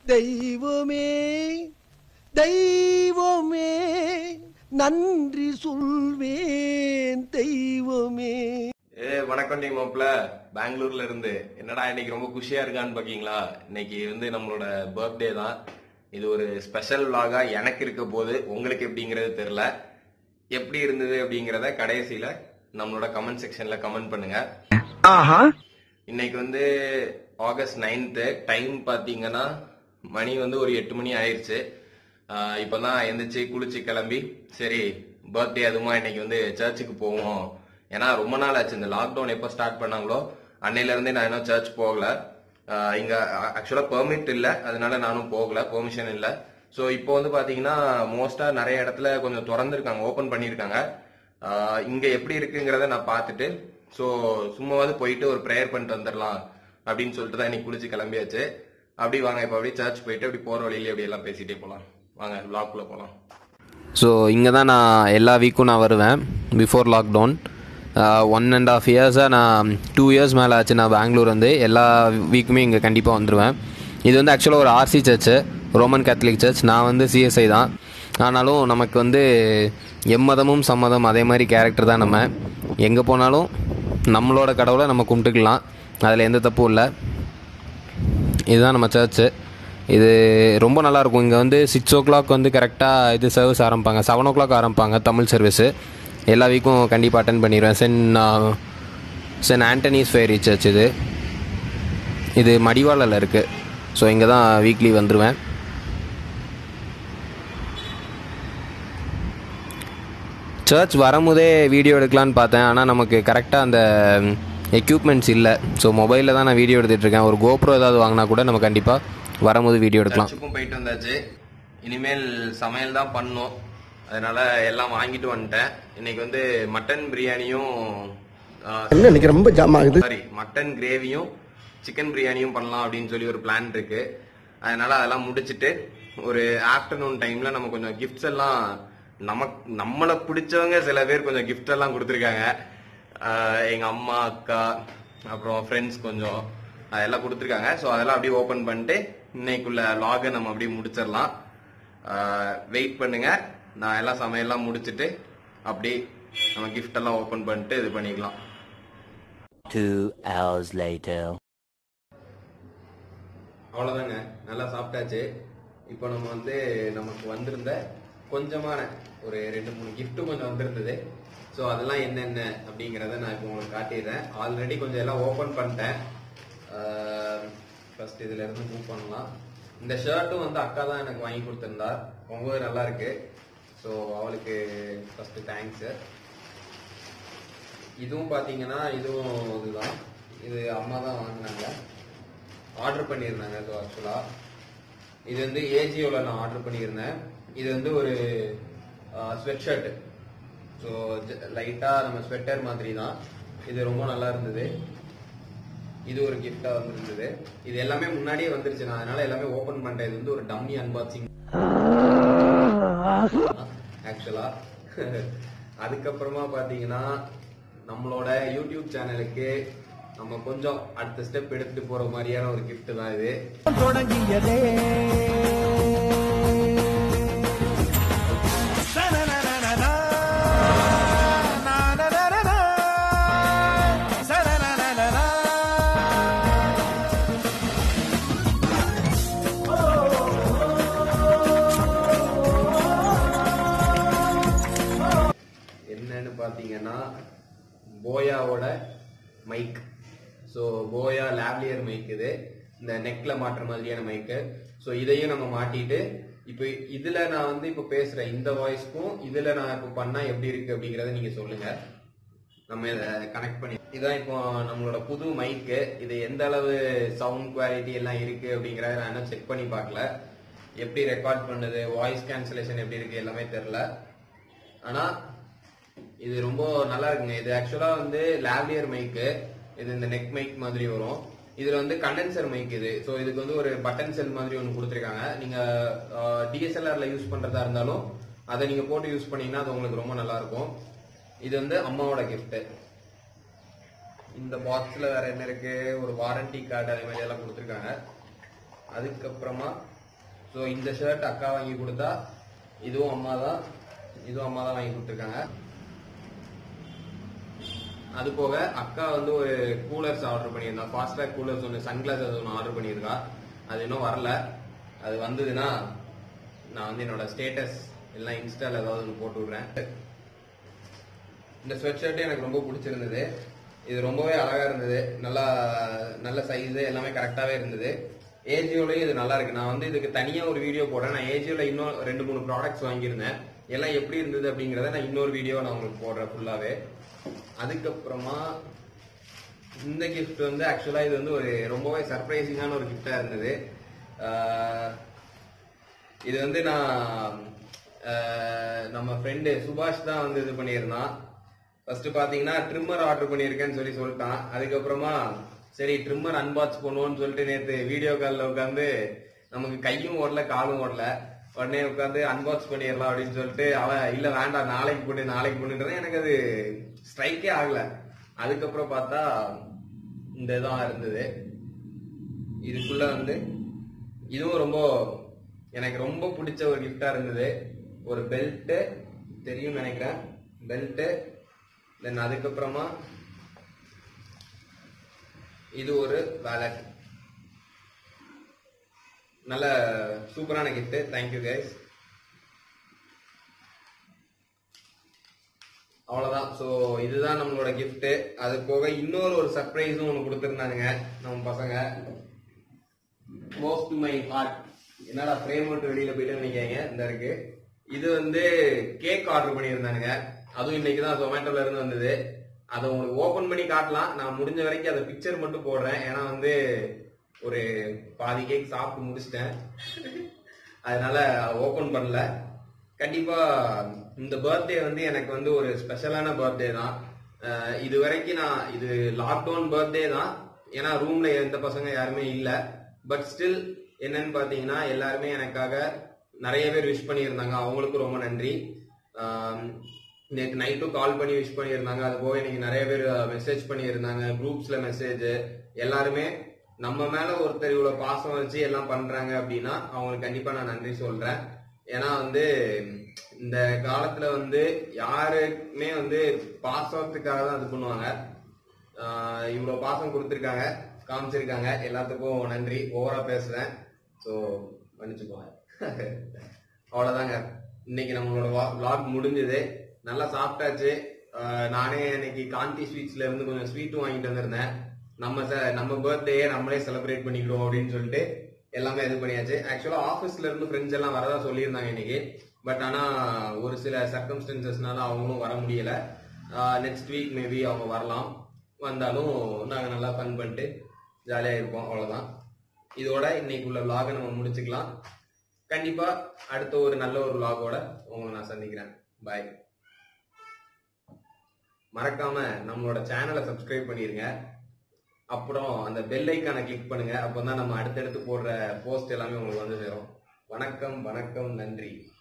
தெய்வமே தெய்வமே நன்றி சொல்வேன் தெய்வமே ஏ வணக்கம் டீம் மாப்ள பெங்களூர்ல இருந்து என்னடா இன்னைக்கு ரொம்ப குஷியா இருக்கான்னு பாக்கீங்களா இன்னைக்கு வந்து நம்மளோட பர்த்டே தான் இது ஒரு ஸ்பெஷல் vlog-ஆ எனக்கு இருக்க போது உங்களுக்கு எப்படிங்கிறது தெரியல எப்படி இருந்தது அப்படிங்கறத கடைசியில நம்மளோட கமெண்ட் செக்ஷன்ல கமெண்ட் பண்ணுங்க இன்னைக்கு வந்து ஆகஸ்ட் நைன்த்து டைம் பாத்தீங்கன்னா மணி வந்து ஒரு எட்டு மணி ஆயிருச்சு ஆஹ் இப்பதான் எந்திரிச்சு குளிச்சு கிளம்பி சரி பர்த்டே அதுமா இன்னைக்கு வந்து சர்ச்சுக்கு போவோம் ஏன்னா ரொம்ப நாள் ஆச்சு இந்த லாக்டவுன் எப்போ ஸ்டார்ட் பண்ணாங்களோ அன்னையில இருந்தே நான் இன்னும் சர்ச் போகல ஆஹ் இங்க ஆக்சுவலா பெர்மிட் இல்ல அதனால நானும் போகல பெர்மிஷன் இல்ல ஸோ இப்போ வந்து பாத்தீங்கன்னா மோஸ்டா நிறைய இடத்துல கொஞ்சம் திறந்துருக்காங்க ஓபன் பண்ணியிருக்காங்க ஆஹ் இங்க எப்படி இருக்குங்கிறத நான் பார்த்துட்டு ஸோ சும்மாவது போயிட்டு ஒரு ப்ரேயர் பண்ணிட்டு வந்துடலாம் அப்படின்னு சொல்லிட்டு தான் இன்னைக்கு குளிச்சு கிளம்பியாச்சு அப்படி வாங்க இப்போ அப்படியே சர்ச் போயிட்டு அப்படி போற வழியில அப்படி எல்லாம் பேசிட்டே போலாம் வாங்க vlog-குள்ள போலாம் ஸோ இங்கே தான் நான் எல்லா வீக்கும் நான் வருவேன் before lockdown one and half இயர்ஸாக நான் டூ இயர்ஸ் மேலே ஆச்சு நான் பெங்களூர் வந்து எல்லா வீக்குமே இங்கே கண்டிப்பாக வந்துடுவேன் இது வந்து ஆக்சுவலாக ஒரு RC church Roman Catholic church நான் வந்து சிஎஸ்ஐ தான் ஆனாலும் நமக்கு வந்து எம்மதமும் சம்மதம் அதே மாதிரி கேரக்டர் தான் நம்ம எங்கே போனாலும் நம்மளோட கடவுளை நம்ம கும்பிட்டுக்கலாம் அதில் எந்த தப்பும் இல்லை இதுதான் நம்ம சர்ச்சு இது ரொம்ப நல்லாயிருக்கும் இங்கே வந்து சிக்ஸ் ஓ கிளாக் வந்து கரெக்டாக இது சர்வீஸ் ஆரம்பிப்பாங்க செவன் ஓ கிளாக் ஆரம்பிப்பாங்க தமிழ் சர்வீஸு எல்லா வீக்கும் கண்டிப்பாக அட்டன் பண்ணிடுவேன் saint saint Anthony's friary church இது இது மடிவாளில் இருக்குது ஸோ இங்கே தான் வீக்லி வந்துடுவேன் சர்ச் வரும்போதே வீடியோ எடுக்கலான்னு பார்த்தேன் ஆனால் நமக்கு கரெக்டாக அந்த எக்யூப்மெண்ட்ஸ் இல்லை ஸோ மொபைலில் தான் நான் வீடியோ எடுத்துகிட்டு இருக்கேன் ஒரு கோப்ரோ ஏதாவது வாங்கினா கூட நம்ம கண்டிப்பாக வரும்போது வீடியோ எடுக்கலாம் சர்ச்சுக்கும் போயிட்டு வந்தாச்சு இனிமேல் சமையல் தான் பண்ணணும் அதனால எல்லாம் வாங்கிட்டு வந்துட்டேன் இன்னைக்கு வந்து மட்டன் பிரியாணியும் என்ன இன்னைக்கு ரொம்ப ஜாம் ஆகுது சாரி மட்டன் கிரேவியும் சிக்கன் பிரியாணியும் பண்ணலாம் அப்படின்னு சொல்லி ஒரு பிளான் இருக்கு அதனால அதெல்லாம் முடிச்சிட்டு ஒரு ஆஃப்டர்நூன் டைம்ல நம்ம கொஞ்சம் கிஃப்ட்ஸ் எல்லாம் நமக்கு நம்மளை பிடிச்சவங்க சில பேர் கொஞ்சம் கிஃப்ட் எல்லாம் கொடுத்துருக்காங்க ஆஹ் எங்க அம்மா அக்கா அப்புறம் ஃப்ரெண்ட்ஸ் கொஞ்சம் அதெல்லாம் கொடுத்துருக்காங்க ஸோ அதெல்லாம் அப்படியே ஓபன் பண்ணிட்டு இன்னைக்குள்ள லாகை நம்ம அப்படியே முடிச்சிடலாம் வெயிட் பண்ணுங்க நான் எல்லாம் சமையல்லாம் முடிச்சிட்டு அப்படியே நம்ம gift எல்லாம் ஓபன் பண்ணிட்டு இது பண்ணிக்கலாம் Two hours later. அவ்வளவுதாங்க நல்லா சாப்பிட்டாச்சு இப்போ நம்ம வந்து நமக்கு வந்திருந்த கொஞ்சமான ஒரு ரெண்டு மூணு gift கொஞ்சம் வந்திருந்தது ஸோ அதெல்லாம் என்னென்ன அப்படிங்கிறத நான் இப்போ உங்களுக்கு காட்டிடுறேன் ஆல்ரெடி கொஞ்சம் எல்லாம் ஓப்பன் பண்ணிட்டேன் ஃபர்ஸ்ட் இதுல இருந்து மூவ் பண்ணலாம் இந்த ஷர்ட்டும் வந்து அக்கா தான் எனக்கு வாங்கி கொடுத்திருந்தா ரொம்பவே நல்லா இருக்கு ஸோ அவளுக்கு ஃபர்ஸ்ட் தேங்க்ஸ் இதுவும் பாத்தீங்கன்னா இதுவும் இதுதான் இது அம்மா தான் வாங்கினாங்க ஆர்டர் பண்ணியிருந்தாங்க ஸோ ஆக்சுவலா இது வந்து ஏஜியோல நான் ஆர்டர் பண்ணியிருந்தேன் இது வந்து ஒரு ஸ்வெட் ஷர்ட் ஸோ லைட்டா நம்ம ஸ்வெட்டர் மாதிரி தான் இது ரொம்ப நல்லா இருந்தது இது ஒரு கிஃப்டா வந்திருந்தது இது எல்லாமே முன்னாடியே வந்துருச்சு நான் அதனால எல்லாமே ஓபன் பண்றேன் இது வந்து ஒரு டம்மி அன்பாக்சிங் ஆக்சுவலா அதுக்கப்புறமா பாத்தீங்கன்னா நம்மளோட யூடியூப் சேனலுக்கு நம்ம கொஞ்சம் அடுத்த ஸ்டெப் எடுத்துட்டு போற மாதிரியான ஒரு gift தான் இது தொடங்கியதே சனனனனனா, நானனனனா, சனனனனனா. என்னன்னு பாத்தீங்கன்னா போயாவோட மைக் ஸோ போயா லேவ்லியர் மைக் இது இந்த நெக்ல மாட்டுற மாதிரியான மைக்கு ஸோ இதையும் நம்ம மாட்டிட்டு இப்போ இதுல நான் வந்து இப்போ பேசுறேன் இந்த வாய்ஸ்க்கும் இதுல நான் இப்போ பண்ணா எப்படி இருக்கு அப்படிங்கறத நீங்க சொல்லுங்க நம்ம இதை கனெக்ட் பண்ணி இதான் இப்போ நம்மளோட புது மைக்கு இது எந்த அளவு சவுண்ட் குவாலிட்டி எல்லாம் இருக்கு அப்படிங்கறத நான் இன்னும் செக் பண்ணி பார்க்கல எப்படி ரெக்கார்ட் பண்ணுது வாய்ஸ் கேன்சலேஷன் எப்படி இருக்கு எல்லாமே தெரியல ஆனா இது ரொம்ப நல்லா இருக்குங்க இது ஆக்சுவலா வந்து லாவ்லியர் மைக்கு இது இந்த நெக் மைக் மாதிரி வரும் இதுல வந்து கண்டென்சர் மைக் இது ஸோ இதுக்கு வந்து ஒரு பட்டன் செல் மாதிரி ஒன்று கொடுத்துருக்காங்க நீங்க டிஎஸ்எல்ஆர்ல யூஸ் பண்றதா இருந்தாலும் அதை நீங்க போட்டு யூஸ் பண்ணீங்கன்னா அது உங்களுக்கு ரொம்ப நல்லா இருக்கும் இது வந்து அம்மாவோட gift இந்த பாக்ஸ்ல வேற என்ன இருக்கு ஒரு வாரண்டி கார்டு அதே மாதிரி எல்லாம் கொடுத்துருக்காங்க அதுக்கப்புறமா ஸோ இந்த ஷர்ட் அக்கா வாங்கி கொடுத்தா இதுவும் அம்மா தான் இதுவும் அம்மா தான் வாங்கி கொடுத்துருக்காங்க அது போக அக்கா வந்து ஒரு கூலர்ஸ் ஆர்டர் பண்ணியிருந்தா ஃபாஸ்ட்ராக் கூலர்ஸ் ஒன்று சன்கிளாசஸ் ஒன்று ஆர்டர் பண்ணியிருக்கா அது இன்னும் வரல அது வந்ததுன்னா நான் வந்து என்னோட ஸ்டேட்டஸ் எல்லாம் இன்ஸ்டால ஏதாவது ஒன்று போட்டு விடுறேன் இந்த ஸ்வெட் ஷர்ட் எனக்கு ரொம்ப பிடிச்சிருந்தது இது ரொம்பவே அழகா இருந்தது நல்லா நல்ல சைஸ் எல்லாமே கரெக்டாவே இருந்தது ஏஜியோலயும் இது நல்லா இருக்கு நான் வந்து இதுக்கு தனியா ஒரு வீடியோ போடுறேன் நான் ஏஜியோல இன்னும் ரெண்டு மூணு ப்ராடக்ட்ஸ் வாங்கியிருந்தேன் எல்லாம் எப்படி இருந்தது அப்படிங்கறத நான் இன்னொரு வீடியோ நான் உங்களுக்கு போடுறேன் ஃபுல்லாவே அதுக்கப்புறமா இந்த gift வந்து ஆக்சுவலா இது வந்து ஒரு ரொம்பவே சர்ப்ரைசிங்கான ஒரு கிஃப்டா இருந்தது ஆஹ் இது வந்து நான் ஆஹ் நம்ம ஃப்ரெண்டு சுபாஷ் தான் வந்து இது பண்ணியிருந்தான் ஃபர்ஸ்ட் பாத்தீங்கன்னா ட்ரிம்மர் ஆர்டர் பண்ணியிருக்கேன்னு சொல்லி சொல்லிட்டான் அதுக்கப்புறமா சரி ட்ரிம்மர் அன்பாக்ஸ் பண்ணுவோம்னு சொல்லிட்டு நேத்து வீடியோ காலில் உட்காந்து நமக்கு கையும் ஓடல காலும் ஓடல உடனே உட்காந்து அன்பாக்ஸ் பண்ணிடலாம் அப்படின்னு சொல்லிட்டு அவன் இல்ல வேண்டாம் நாளைக்கு போட்டு நாளைக்கு போட்டுன்றேன் எனக்கு அது ஸ்ட்ரைக்கே ஆகல அதுக்கப்புறம் பார்த்தா இந்த இதான் இருந்தது இதுக்குள்ள வந்து இதுவும் ரொம்ப எனக்கு ரொம்ப பிடிச்ச ஒரு கிஃப்டா இருந்தது ஒரு பெல்ட் தெரியும் நினைக்கிறேன் பெல்ட் தென் அதுக்கப்புறமா இது ஒரு வேலட் நல்ல சூப்பரான கிஃப்ட் தேங்க்யூ கைஸ் அவ்வளவுதான் சோ இதுதான் நம்மளோட gift அது போக இன்னொரு ஒரு சர்ப்ரைஸும் ஒன்று கொடுத்துருந்தானுங்க நம்ம பசங்க க்ளோஸ் டு மை ஹார்ட் என்னடா ஃப்ரேம் விட்டு வெளியில போயிட்டு நினைக்காங்க இந்த இருக்கு இது வந்து கேக் ஆர்டர் பண்ணியிருந்தானுங்க அதுவும் இன்னைக்கு தான் ஜொமேட்டோல இருந்து வந்தது அதை உங்களுக்கு ஓபன் பண்ணி காட்டலாம் நான் முடிஞ்ச வரைக்கும் அதை பிக்சர் மட்டும் போடுறேன் ஏன்னா வந்து ஒரு பாதி கேக் சாப்பிட்டு முடிச்சிட்டேன் அதனால ஓபன் பண்ணல கண்டிப்பா இந்த பர்த்டே வந்து எனக்கு வந்து ஒரு ஸ்பெஷலான பர்த்டே தான் அஹ் இது வரைக்கும் நான் இது லாக்டவுன் பர்த்டே தான் ஏன்னா ரூம்ல எந்த பசங்க யாருமே இல்ல பட் ஸ்டில் என்னன்னு பாத்தீங்கன்னா எல்லாருமே எனக்காக நிறைய பேர் விஷ் பண்ணியிருந்தாங்க அவங்களுக்கும் ரொம்ப நன்றி ஆம், நேற்று நைட்டும் கால் பண்ணி விஷ் பண்ணியிருந்தாங்க அது போக இன்னைக்கு நிறைய பேர் மெசேஜ் பண்ணியிருந்தாங்க குரூப்ஸ்ல மெசேஜ் எல்லாருமே நம்ம மேல ஒருத்தர் இவ்வளவு பாசம் வச்சு எல்லாம் பண்றாங்க அப்படின்னா அவங்களுக்கு கண்டிப்பா நான் நன்றி சொல்றேன் ஏன்னா வந்து இந்த காலத்துல வந்து யாருமே வந்து பாசத்துக்காக தான் இது பண்ணுவாங்க ஆஹ் இவ்வளவு பாசம் கொடுத்துருக்காங்க காமிச்சிருக்காங்க எல்லாத்துக்கும் நன்றி ஓவரா பேசுறேன் ஸோ மன்னிச்சுக்கோங்க அவ்வளவுதாங்க இன்னைக்கு நம்மளோட vlog முடிஞ்சது நல்லா சாப்பிட்டாச்சு ஆஹ் நானே இன்னைக்கு காந்தி ஸ்வீட்ஸ்ல இருந்து கொஞ்சம் ஸ்வீட்டும் வாங்கிட்டு வந்திருந்தேன் நம்ம ச- நம்ம பர்த்டேயே நம்மளே செலிப்ரேட் பண்ணிக்கிறோம் அப்படின்னு சொல்லிட்டு எல்லாமே இது பண்ணியாச்சு ஆக்சுவலா ஆபீஸ்ல இருந்து ஃப்ரெண்ட்ஸ் எல்லாம் வரதா சொல்லியிருந்தாங்க இன்னைக்கு பட் ஆனா ஒரு சில சர்க்கம்ஸ்டன்சஸ்னால அவங்களும் வர முடியல நெக்ஸ்ட் வீக் மேபி அவங்க வரலாம் வந்தாலும் நாங்க நல்லா ஃபன் பண்ணிட்டு ஜாலியா இருப்போம் அவ்வளவுதான் இதோட இன்னைக்கு உள்ள vlog நம்ம முடிச்சுக்கலாம் கண்டிப்பா அடுத்த ஒரு நல்ல ஒரு vlog-ஓட உங்களை நான் சந்திக்கிறேன் பாய் மறக்காம நம்மளோட சேனலை சப்ஸ்கிரைப் பண்ணிருங்க அப்புறம் அந்த பெல் ஐக்கானை கிளிக் பண்ணுங்க அப்பதான் நம்ம அடுத்தடுத்து போடுற போஸ்ட் எல்லாமே உங்களுக்கு வந்து சேரும் வணக்கம் வணக்கம் நன்றி